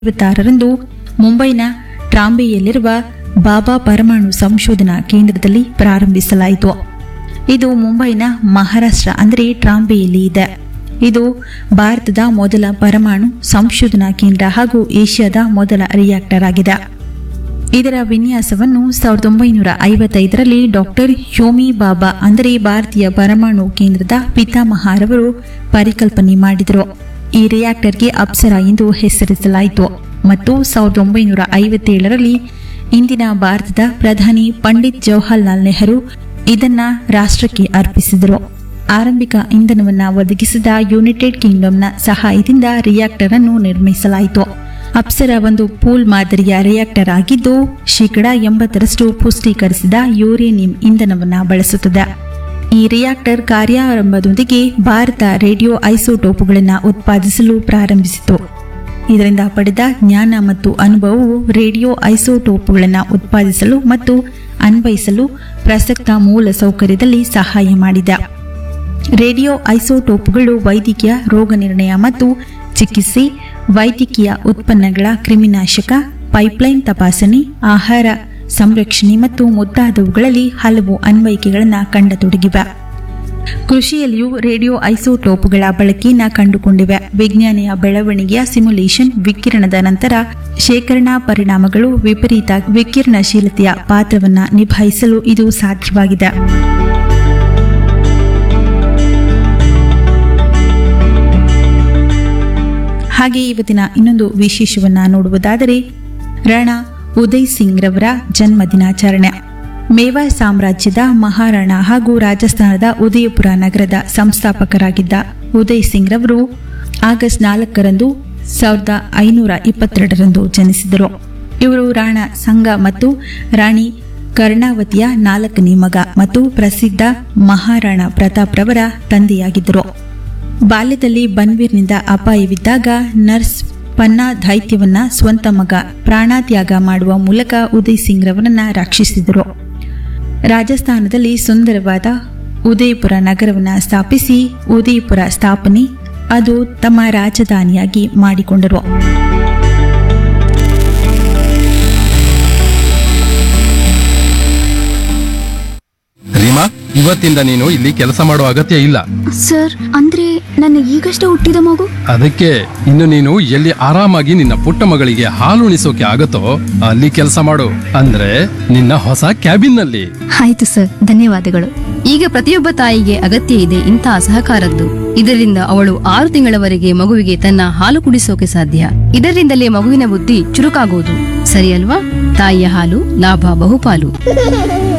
ಐವತ್ತಾರರಂದು ಮುಂಬೈನ ಟ್ರಾಂಬೆಯಲ್ಲಿರುವ ಬಾಬಾ ಪರಮಾಣು ಸಂಶೋಧನಾ ಕೇಂದ್ರದಲ್ಲಿ ಪ್ರಾರಂಭಿಸಲಾಯಿತು ಇದು ಮುಂಬೈನ ಮಹಾರಾಷ್ಟ್ರ ಅಂದರೆ ಟ್ರಾಂಬೆಯಲ್ಲಿ ಇದೆ ಇದು ಭಾರತದ ಮೊದಲ ಪರಮಾಣು ಸಂಶೋಧನಾ ಕೇಂದ್ರ ಹಾಗೂ ಏಷ್ಯಾದ ಮೊದಲ ರಿಯಾಕ್ಟರ್ ಆಗಿದೆ ಇದರ ವಿನ್ಯಾಸವನ್ನು ಸಾವಿರದ ಒಂಬೈನೂರ ಐವತ್ತೈದರಲ್ಲಿ ಡಾಕ್ಟರ್ ಯೋಮಿ ಬಾಬಾ ಅಂದರೆ ಭಾರತೀಯ ಪರಮಾಣು ಕೇಂದ್ರದ ಪಿತಾಮಹಾರವರು ಪರಿಕಲ್ಪನೆ ಮಾಡಿದರು ಈ ರಿಯಾಕ್ಟರ್ಗೆ ಅಪ್ಸರಾ ಎಂದು ಹೆಸರಿಸಲಾಯಿತು ಮತ್ತು ಸಾವಿರದ ಒಂಬೈನೂರ ಐವತ್ತೇಳರಲ್ಲಿ ಇಂದಿನ ಭಾರತದ ಪ್ರಧಾನಿ ಪಂಡಿತ್ ಜವಾಹರ್ಲಾಲ್ ನೆಹರು ಇದನ್ನ ರಾಷ್ಟ್ರಕ್ಕೆ ಅರ್ಪಿಸಿದರು ಆರಂಭಿಕ ಇಂಧನವನ್ನು ಒದಗಿಸಿದ ಯುನೈಟೆಡ್ ಕಿಂಗ್ಡಮ್ನ ಸಹಾಯದಿಂದ ರಿಯಾಕ್ಟರ್ ಅನ್ನು ನಿರ್ಮಿಸಲಾಯಿತು ಅಪ್ಸರ ಒಂದು ಪೂಲ್ ಮಾದರಿಯ ರಿಯಾಕ್ಟರ್ ಆಗಿದ್ದು ಶೇಕಡ ಎಂಬತ್ತರಷ್ಟು ಪುಷ್ಟೀಕರಿಸಿದ ಯುರೇನಿಯಂ ಇಂಧನವನ್ನು ಬಳಸುತ್ತದೆ ಈ ರಿಯಾಕ್ಟರ್ ಕಾರ್ಯಾರಂಭದೊಂದಿಗೆ ಭಾರತ ರೇಡಿಯೋ ಐಸೋಟೋಪುಗಳನ್ನು ಉತ್ಪಾದಿಸಲು ಪ್ರಾರಂಭಿಸಿತು ಇದರಿಂದ ಪಡೆದ ಜ್ಞಾನ ಮತ್ತು ಅನುಭವವು ರೇಡಿಯೋ ಐಸೋಟೋಪುಗಳನ್ನು ಉತ್ಪಾದಿಸಲು ಮತ್ತು ಅನ್ವಯಿಸಲು ಪ್ರಸಕ್ತ ಮೂಲ ಸೌಕರ್ಯದಲ್ಲಿ ಸಹಾಯ ಮಾಡಿದೆ ರೇಡಿಯೋ ಐಸೋಟೋಪುಗಳು ವೈದ್ಯಕೀಯ ರೋಗ ನಿರ್ಣಯ ಮತ್ತು ಚಿಕಿತ್ಸೆ ವೈದ್ಯಕೀಯ ಉತ್ಪನ್ನಗಳ ಕ್ರಿಮಿನಾಶಕ ಪೈಪ್ಲೈನ್ ತಪಾಸಣೆ ಆಹಾರ ಸಂರಕ್ಷಣೆ ಮತ್ತು ಮುಂತಾದವುಗಳಲ್ಲಿ ಹಲವು ಅನ್ವಯಿಕೆಗಳನ್ನು ಕಂಡತೊಡಗಿವೆ ಕೃಷಿಯಲ್ಲಿಯೂ ರೇಡಿಯೋ ಐಸೋಟೋಪ್ಗಳ ಬಳಕೆಯನ್ನು ಕಂಡುಕೊಂಡಿವೆ ವಿಜ್ಞಾನಿಯ ಬೆಳವಣಿಗೆಯ ಸಿಮ್ಯುಲೇಷನ್ ವಿಕಿರಣದ ನಂತರ ಶೇಖರಣಾ ಪರಿಣಾಮಗಳು ವಿಪರೀತ ವಿಕಿರಣಶೀಲತೆಯ ಪಾತ್ರವನ್ನು ನಿಭಾಯಿಸಲು ಇದು ಸಾಧ್ಯವಾಗಿದೆ ಹಾಗೆ ಇವತ್ತಿನ ಇನ್ನೊಂದು ವಿಶೇಷವನ್ನ ನೋಡುವುದಾದರೆ ರಾಣಾ ಉದಯ್ ಸಿಂಗ್ ರವರ ಜನ್ಮ ದಿನಾಚರಣೆ ಮೇವಾರ್ ಸಾಮ್ರಾಜ್ಯದ ಮಹಾರಾಣ ಹಾಗೂ ರಾಜಸ್ಥಾನದ ಉದಯಪುರ ನಗರದ ಸಂಸ್ಥಾಪಕರಾಗಿದ್ದ ಉದಯ್ ಸಿಂಗ್ ರವರು ಆಗಸ್ಟ್ ನಾಲ್ಕರಂದು ಸಾವಿರದ ಐನೂರ ಇಪ್ಪತ್ತೆರಡರಂದು ಜನಿಸಿದರು ಇವರು ರಾಣಾ ಸಂಗ ಮತ್ತು ರಾಣಿ ಕರ್ಣಾವತಿಯ ನಾಲ್ಕನೇ ಮಗ ಮತ್ತು ಪ್ರಸಿದ್ಧ ಮಹಾರಾಣಾ ಪ್ರತಾಪ್ ರವರ ತಂದೆಯಾಗಿದ್ದರು ಬಾಲ್ಯದಲ್ಲಿ ಬನ್ವೀರ್ನಿಂದ ಅಪಾಯವಿದ್ದಾಗ ನರ್ಸ್ ಪನ್ನಾ ದೈತ್ಯವನ್ನ ಸ್ವಂತ ಮಗ ಪ್ರಾಣತ್ಯಾಗ ಮಾಡುವ ಮೂಲಕ ಉದಯ್ ಸಿಂಗ್ ರವರನ್ನ ರಕ್ಷಿಸಿದರು ರಾಜಸ್ಥಾನದಲ್ಲಿ ಸುಂದರವಾದ ಉದಯಪುರ ನಗರವನ್ನು ಸ್ಥಾಪಿಸಿ ಉದಯಪುರ ಸ್ಥಾಪನೆ ಅದು ತಮ್ಮ ರಾಜಧಾನಿಯಾಗಿ ಮಾಡಿಕೊಂಡರು ರೀಮಾ ಇವತ್ತಿಂದ ನೀನು ಇಲ್ಲಿ ಕೆಲಸ ಮಾಡೋ ಅಗತ್ಯ ಇಲ್ಲ ಸರ್ ಅಂದ್ರೆ ನನ್ನ ಈಗಷ್ಟೇ ಹುಟ್ಟಿದ ಮಗು ಅದಕ್ಕೆ ಇನ್ನು ನೀನು ಎಲ್ಲಿ ಆರಾಮಾಗಿ ನಿನ್ನ ಪುಟ್ಟ ಮಗಳಿಗೆ ಹಾಲು ಉಣಿಸೋಕೆ ಆಗತ್ತೋ ಅಲ್ಲಿ ಕೆಲಸ ಮಾಡು ಅಂದ್ರೆ ನಿನ್ನ ಹೊಸ ಕ್ಯಾಬಿನ್ ನಲ್ಲಿ ಆಯ್ತು ಸರ್ ಧನ್ಯವಾದಗಳು ಈಗ ಪ್ರತಿಯೊಬ್ಬ ತಾಯಿಗೆ ಅಗತ್ಯ ಇದೆ ಇಂತಹ ಸಹಕಾರದ್ದು ಇದರಿಂದ ಅವಳು ಆರು ತಿಂಗಳವರೆಗೆ ಮಗುವಿಗೆ ತನ್ನ ಹಾಲು ಕುಡಿಸೋಕೆ ಸಾಧ್ಯ ಇದರಿಂದಲೇ ಮಗುವಿನ ಬುದ್ಧಿ ಚುರುಕಾಗುವುದು ಸರಿ ಅಲ್ವಾ ತಾಯಿಯ ಹಾಲು ಲಾಭ ಬಹುಪಾಲು